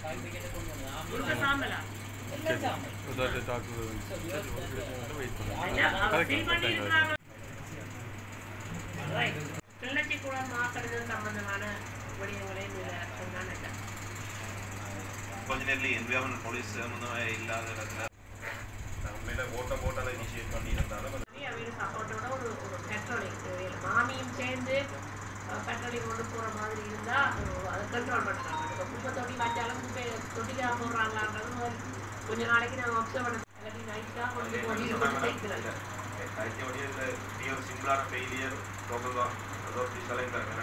முழுக்க சாம்பலா உதாரண doctor wait என்ன, அவங்க fill பண்ணுங்க பண்ணியிருக்கிறாங்க. Right. கிளர்ச்சி குளம் மாக்கிறது சம்பந்தமான விடயங்களையும் இதுல சொன்னான்னு நினைக்கிறேன். கொஞ்சம் என்விரான்மெண்ட் போலீஸ் சம்மந்தமாக இல்லாத இடத்துல உண்மையில ஓட்ட போட்டால இனிஷியேட் பண்ணியிருந்தாலும் நிறைய பேர் சப்போர்ட்டோட ஒரு ஒரு பெட்ரோலிங் தேவையில்லை மாமியும் சேர்ந்து பெட்ரோலிங் கொண்டு போற மாதிரி இருந்தா அஹ், அதை கண்ட்ரோல் பண்ணுறாங்க இப்போ குப்பை தொட்டி வச்சாலும் குப்பை தொட்டிக்காக போடுறாங்களான்றது முதல் கொஞ்ச நாளைக்கு நான் அப்சர்வ் பண்ண இல்லாட்டி நைட்டாக கொண்டு போய் சேர்க்கிறது கழிச்சபடியே இதில் இப்படி ஒரு சிம்பிளான ஃபெயிலியர் லோக்கல் அதாரிட்டிஸ் எல்லாம்